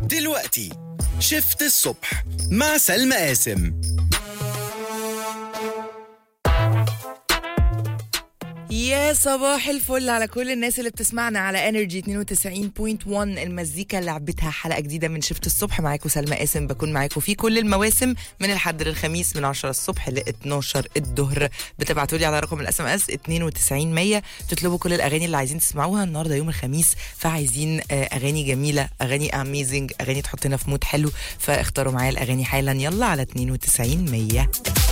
دلوقتي شفت الصبح مع سلمى قاسم يا صباح الفل على كل الناس اللي بتسمعنا على انرجي 92.1 المزيكا اللي لعبتها حلقه جديده من شفت الصبح معاكم سلمى قاسم بكون معاكم في كل المواسم من الحد للخميس من 10 الصبح ل 12 الظهر بتبعتوا لي على رقم الاس ام اس 92100 تطلبوا كل الاغاني اللي عايزين تسمعوها النهارده يوم الخميس فعايزين آه، اغاني جميله اغاني اميزنج اغاني تحطنا في مود حلو فاختاروا معايا الاغاني حالا يلا على 92100